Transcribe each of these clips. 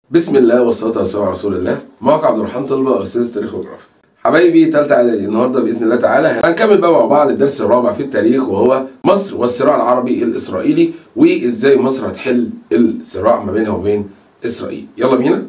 بسم الله والصلاة والسلام على رسول الله موقع عبد الرحمن طلبة أستاذ تاريخ وجغرافيا حبايبي تالتة إعدادي النهاردة بإذن الله تعالى هنكمل بقى مع بعض الدرس الرابع في التاريخ وهو مصر والصراع العربي الإسرائيلي وإزاي مصر هتحل الصراع ما بينها وبين إسرائيل يلا بينا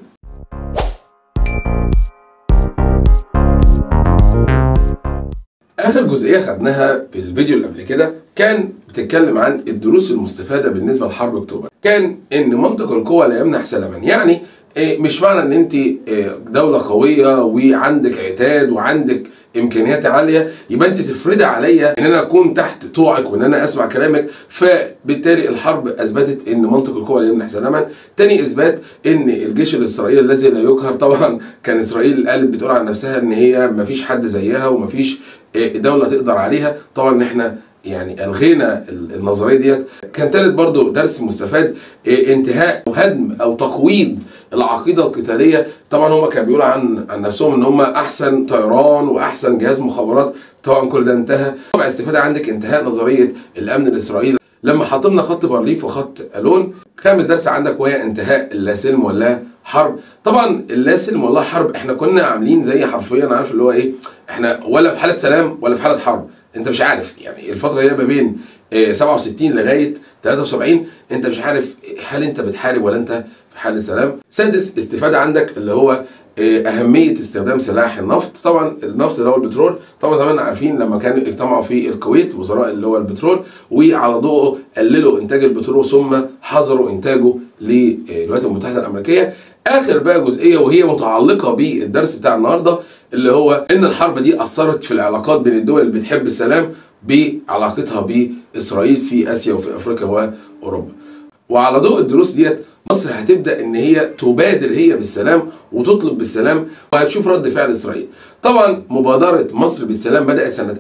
آخر جزئية خدناها في الفيديو اللي قبل كده كان بتتكلم عن الدروس المستفادة بالنسبة لحرب أكتوبر كان إن منطق القوة لا يمنح سلاما يعني إيه، مش معنى ان انت إيه، دولة قوية وعندك عتاد وعندك امكانيات عالية يبقى انت تفرضي عليا ان انا اكون تحت طوعك وان انا اسمع كلامك فبالتالي الحرب اثبتت ان منطق القوة لا يمنح سلاما تاني اثبات ان الجيش الاسرائيلي الذي لا يقهر طبعا كان اسرائيل قالت بتقول عن نفسها ان هي مفيش حد زيها ومفيش إيه، دولة تقدر عليها طبعا احنا يعني الغينا النظريه ديت كان تالت برضو درس مستفاد إيه، انتهاء او هدم او تقويض العقيده القتاليه طبعا هم كانوا بيقولوا عن عن نفسهم ان هم احسن طيران واحسن جهاز مخابرات طبعا كل ده انتهى طبعا استفاده عندك انتهاء نظريه الامن الاسرائيلي لما حطمنا خط بارليف وخط الون خامس درس عندك وهي انتهاء اللا سلم ولا حرب طبعا اللا سلم ولا حرب احنا كنا عاملين زي حرفيا عارف اللي هو ايه احنا ولا في حاله سلام ولا في حاله حرب انت مش عارف يعني الفتره اللي هي ما بين آه، 67 لغايه 73 انت مش عارف هل انت بتحارب ولا انت في حاله سلام سادس استفاده عندك اللي هو آه، اهميه استخدام سلاح النفط طبعا النفط اللي هو البترول طبعا زي ما احنا عارفين لما كانوا اجتمعوا في الكويت وزراء اللي هو البترول وعلى ضوءه قللوا انتاج البترول ثم حظروا انتاجه للولايات المتحده الامريكيه اخر بقى جزئيه وهي متعلقه بالدرس بتاع النهارده اللي هو ان الحرب دي اثرت في العلاقات بين الدول اللي بتحب السلام بعلاقتها باسرائيل في اسيا وفي افريقيا واوروبا وعلى ضوء الدروس ديت مصر هتبدا ان هي تبادر هي بالسلام وتطلب بالسلام وهتشوف رد فعل اسرائيل. طبعا مبادره مصر بالسلام بدات سنه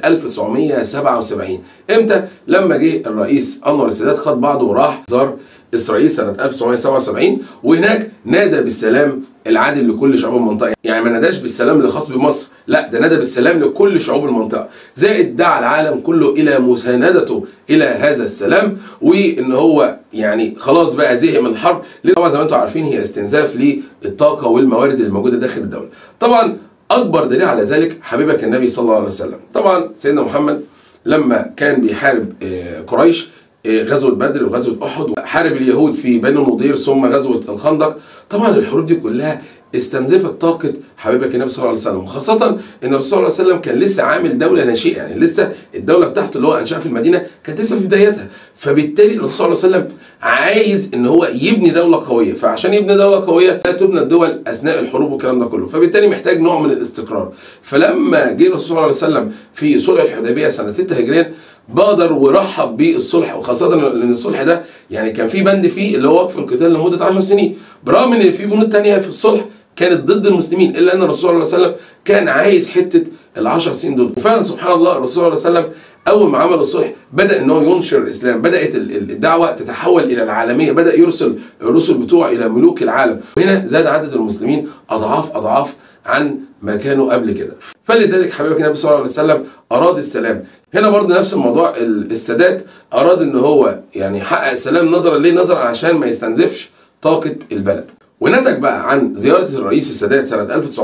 1977 امتى؟ لما جه الرئيس انور السادات خد بعضه وراح زار اسرائيل سنه 1977 وهناك نادى بالسلام العادل لكل شعوب المنطقه يعني ما ناداش بالسلام اللي خاص بمصر لا ده نادى بالسلام لكل شعوب المنطقه زائد دعا العالم كله الى مساندته الى هذا السلام وان هو يعني خلاص بقى زهق من الحرب لأن طبعا زي ما انتم عارفين هي استنزاف للطاقه والموارد اللي موجوده داخل الدوله طبعا اكبر دليل على ذلك حبيبك النبي صلى الله عليه وسلم طبعا سيدنا محمد لما كان بيحارب آه، قريش آه، غزوة بدر وغزوة أحد وحارب اليهود في بني النضير ثم غزوة الخندق طبعا الحروب دي كلها استنزفت طاقة حبيبك النبي صلى الله عليه وسلم وخاصة ان الرسول صلى الله عليه وسلم كان لسه عامل دولة ناشئة يعني لسه الدولة بتاعته اللي هو انشأها في المدينة كانت لسه في بدايتها فبالتالي الرسول صلى الله عليه وسلم عايز ان هو يبني دولة قوية فعشان يبني دولة قوية لا تبنى الدول اثناء الحروب والكلام ده كله فبالتالي محتاج نوع من الاستقرار فلما جه الرسول صلى الله عليه وسلم في صلح الحديبية سنة 6 هجريا بادر ورحب بالصلح وخاصة لأن الصلح ده يعني كان في بند فيه اللي هو وقف القتال لمدة 10 سنين برغم إن في بنود تانية في الصلح كانت ضد المسلمين إلا أن الرسول صلى الله عليه وسلم كان عايز حتة ال 10 سنين دول وفعلا سبحان الله الرسول صلى الله عليه وسلم أول ما عمل الصلح بدأ إن هو ينشر الإسلام بدأت ال- ال- الدعوة تتحول إلى العالمية بدأ يرسل الرسل بتوعه إلى ملوك العالم وهنا زاد عدد المسلمين أضعاف أضعاف عن ما كانوا قبل كده فلذلك حبيبك النبي صلى الله عليه وسلم اراد السلام هنا برضه نفس الموضوع ال- السادات اراد ان هو يعني يحقق السلام نظرا ليه نظرا عشان ما يستنزفش طاقه البلد ونتج بقى عن زيارة الرئيس السادات سنة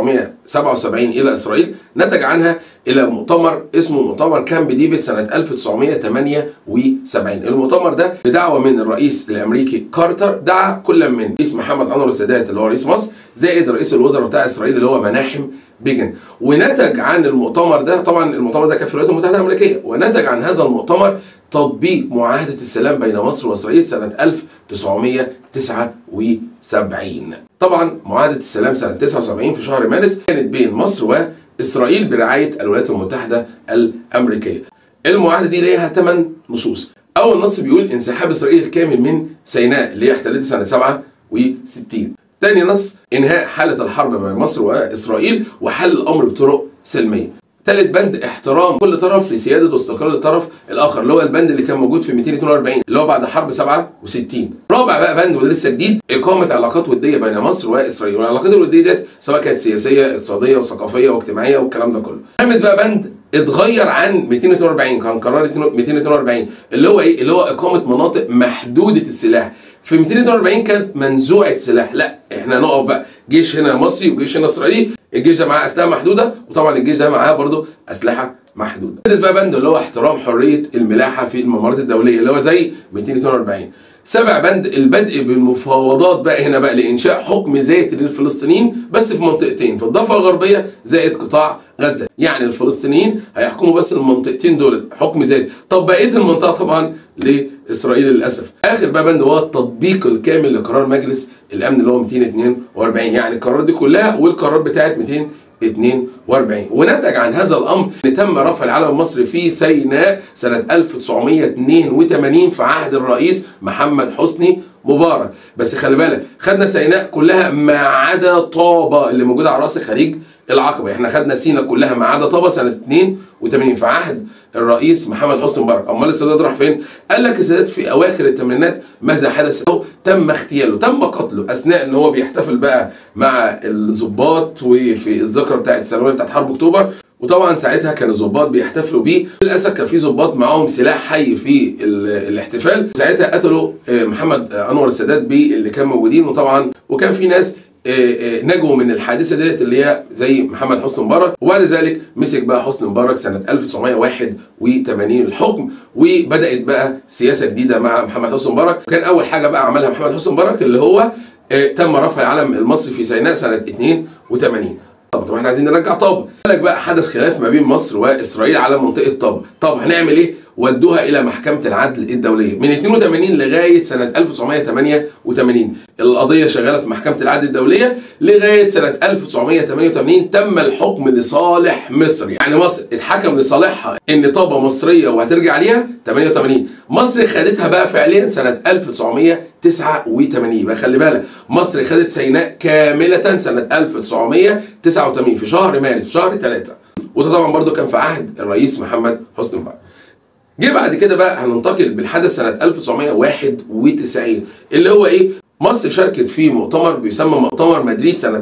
1977 إلى إسرائيل نتج عنها إلى مؤتمر اسمه مؤتمر كامب ديفيد سنة 1978 المؤتمر ده بدعوة من الرئيس الأمريكي كارتر دعا كل من رئيس محمد أنور السادات اللي هو رئيس مصر زائد رئيس الوزراء بتاع إسرائيل اللي هو مناحم بيجن ونتج عن المؤتمر ده طبعا المؤتمر ده كان في الولايات المتحدة الأمريكية ونتج عن هذا المؤتمر تطبيق معاهدة السلام بين مصر وإسرائيل سنة 1979 طبعا معاهدة السلام سنة 79 في شهر مارس كانت بين مصر وإسرائيل برعاية الولايات المتحدة الأمريكية المعاهدة دي ليها 8 نصوص أول نص بيقول انسحاب إسرائيل الكامل من سيناء اللي هي احتلتها سنة 67 تاني نص انهاء حالة الحرب بين مصر وإسرائيل وحل الأمر بطرق سلمية ثالث بند احترام كل طرف لسياده واستقلال الطرف الاخر اللي هو البند اللي كان موجود في 242 اللي هو بعد حرب 67 رابع بقى بند وده لسه جديد اقامه علاقات وديه بين مصر واسرائيل والعلاقات الوديه ديت سواء كانت سياسيه اقتصاديه وثقافيه واجتماعيه والكلام ده كله خامس بقى بند اتغير عن 242 كان قرار 242 اللي هو ايه اللي هو اقامه مناطق محدوده السلاح في 242 كانت منزوعه سلاح لا احنا نقف بقى جيش هنا مصري وجيش هنا اسرائيلي الجيش ده معاه اسلحه محدوده وطبعا الجيش ده معاه برضه اسلحه محدوده. بالنسبه بقى بند اللي هو احترام حريه الملاحه في الممرات الدوليه اللي هو زي 242. سابع بند البدء بالمفاوضات بقى هنا بقى لانشاء حكم ذاتي للفلسطينيين بس في منطقتين في الضفه الغربيه زائد قطاع غزه يعني الفلسطينيين هيحكموا بس المنطقتين دول حكم ذاتي طب بقيه المنطقه طبعا لاسرائيل للاسف اخر بقى بند هو التطبيق الكامل لقرار مجلس الامن اللي هو 242 يعني القرارات دي كلها والقرارات بتاعت 242 ونتج عن هذا الامر ان تم رفع العلم المصري في سيناء سنه 1982 في عهد الرئيس محمد حسني مبارك بس خلي بالك خدنا سيناء كلها ما عدا طابه اللي موجوده على راس خليج العقبه احنا خدنا سينا كلها ما عدا طابه سنه 82 في عهد الرئيس محمد حسني مبارك امال السادات راح فين قال لك السادات في اواخر الثمانينات ماذا حدث له تم اغتياله تم قتله اثناء ان هو بيحتفل بقى مع الضباط وفي الذكرى بتاعت الثانويه بتاعت حرب اكتوبر وطبعا ساعتها كان الظباط بيحتفلوا بيه للاسف كان في ظباط معاهم سلاح حي في الاحتفال ساعتها قتلوا محمد انور السادات بيه اللي كان موجودين وطبعا وكان في ناس نجوا من الحادثه ديت اللي هي زي محمد حسني مبارك وبعد ذلك مسك بقى حسني مبارك سنه 1981 الحكم وبدات بقى سياسه جديده مع محمد حسني مبارك وكان اول حاجه بقى عملها محمد حسني مبارك اللي هو تم رفع العلم المصري في سيناء سنه 82 طب طب احنا عايزين نرجع طابه قال لك بقى حدث خلاف ما بين مصر واسرائيل على منطقه طابه طب هنعمل ايه ودوها الى محكمه العدل الدوليه من 82 لغايه سنه 1988 القضيه شغاله في محكمه العدل الدوليه لغايه سنه 1988 تم الحكم لصالح مصر يعني مصر اتحكم لصالحها ان طابه مصريه وهترجع ليها 88 مصر خدتها بقى فعليا سنه 1989 يبقى خلي بالك مصر خدت سيناء كامله سنه 1989 في شهر مارس في شهر 3 وده طبعا برضو كان في عهد الرئيس محمد حسني مبارك جه بعد كده بقى هننتقل بالحدث سنة 1991 اللي هو ايه؟ مصر شاركت في مؤتمر بيسمى مؤتمر مدريد سنة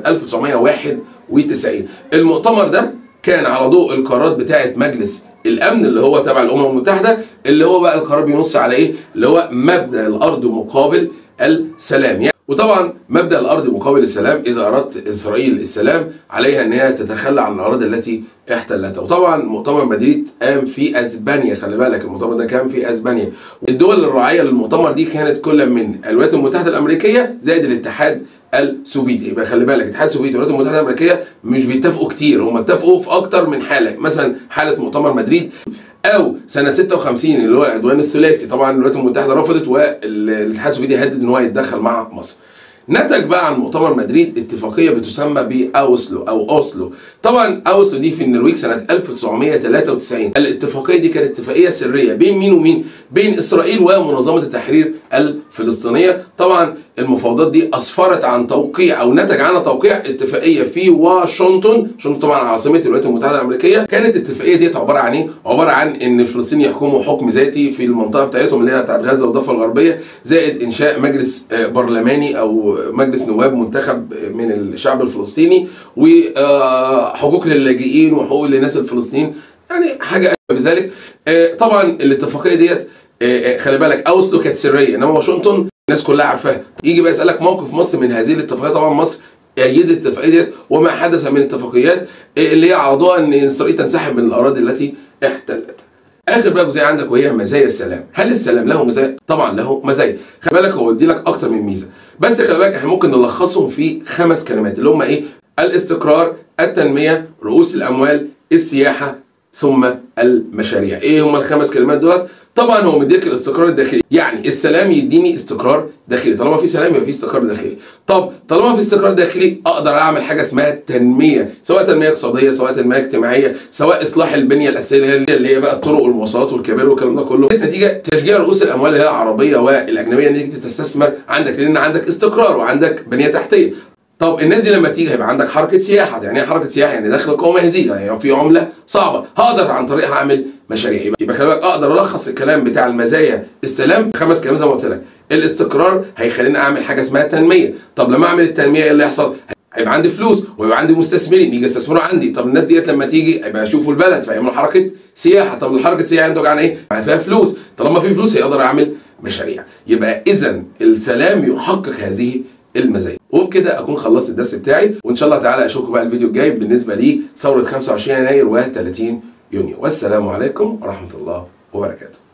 1991 المؤتمر ده كان على ضوء القرارات بتاعة مجلس الامن اللي هو تبع الامم المتحده اللي هو بقى القرار بينص على ايه؟ اللي هو مبدا الارض مقابل السلام يعني وطبعا مبدا الارض مقابل السلام اذا اردت اسرائيل السلام عليها ان هي تتخلى عن الاراضي التي احتلتها وطبعا مؤتمر مدريد قام في اسبانيا خلي بالك المؤتمر ده كان في اسبانيا الدول الراعيه للمؤتمر دي كانت كل من الولايات المتحده الامريكيه زائد الاتحاد السوفيتي يبقى خلي بالك الاتحاد السوفيتي والولايات المتحده الامريكيه مش بيتفقوا كتير هم اتفقوا في اكتر من حاله مثلا حاله مؤتمر مدريد او سنه 56 اللي هو العدوان الثلاثي طبعا الولايات المتحده رفضت والاتحاد السوفيتي هدد ان هو يتدخل مع مصر نتج بقى عن مؤتمر مدريد اتفاقيه بتسمى باوسلو او اوسلو طبعا اوسلو دي في النرويج سنه 1993 الاتفاقيه دي كانت اتفاقيه سريه بين مين ومين بين اسرائيل ومنظمه التحرير الفلسطينيه طبعا المفاوضات دي اسفرت عن توقيع او نتج عنها توقيع اتفاقيه في واشنطن واشنطن طبعا عاصمه الولايات المتحده الامريكيه كانت الاتفاقيه دي عباره عن ايه عباره عن ان الفلسطيني يحكموا حكم ذاتي في المنطقه بتاعتهم اللي هي بتاعت غزه والضفه الغربيه زائد انشاء مجلس برلماني او مجلس نواب منتخب من الشعب الفلسطيني وحقوق للاجئين وحقوق للناس الفلسطينيين يعني حاجه بذلك طبعا الاتفاقيه ديت خلي بالك اوسلو كانت سريه انما واشنطن الناس كلها عارفاها يجي بقى يسالك موقف مصر من هذه الاتفاقيه طبعا مصر أيدت الاتفاقيه ديت وما حدث من اتفاقيات اللي هي عرضوها ان اسرائيل تنسحب من الاراضي التي احتلتها اخر بقى جزئيه عندك وهي مزايا السلام هل السلام له مزايا طبعا له مزايا خلي بالك هو ادي لك اكتر من ميزه بس خلي بالك احنا ممكن نلخصهم في خمس كلمات اللي هم ايه الاستقرار التنميه رؤوس الاموال السياحه ثم المشاريع ايه هم الخمس كلمات دولت طبعا هو مديك الاستقرار الداخلي يعني السلام يديني استقرار داخلي طالما في سلام يبقى في استقرار داخلي طب طالما في استقرار داخلي اقدر اعمل حاجه اسمها تنميه سواء تنميه اقتصاديه سواء تنميه اجتماعيه سواء اصلاح البنيه الاساسيه اللي هي بقى الطرق والمواصلات والكباري والكلام ده كله نتيجه تشجيع رؤوس الاموال اللي هي العربيه والاجنبيه ان انت تستثمر عندك لان عندك استقرار وعندك بنيه تحتيه طب الناس دي لما تيجي هيبقى عندك حركه سياحه يعني ايه حركه سياحه يعني دخل القومي هيزيد يعني في عمله صعبه هقدر عن طريقها اعمل مشاريع يبقى خلي بالك اقدر الخص الكلام بتاع المزايا السلام في خمس كلام زي ما قلت لك الاستقرار هيخليني اعمل حاجه اسمها تنميه طب لما اعمل التنميه ايه اللي يحصل هيبقى عندي فلوس ويبقى عندي مستثمرين يجي يستثمروا عندي طب الناس ديت لما تيجي هيبقى يشوفوا البلد فيعملوا حركه سياحه طب الحركه السياحه ينتج عن ايه؟ فيها فلوس طالما في فلوس هيقدر اعمل مشاريع يبقى اذا السلام يحقق هذه المزايا وبكده اكون خلصت الدرس بتاعي وان شاء الله تعالى اشوفكم بقى الفيديو الجاي بالنسبه لي ثوره 25 يناير و30 يونيو والسلام عليكم ورحمه الله وبركاته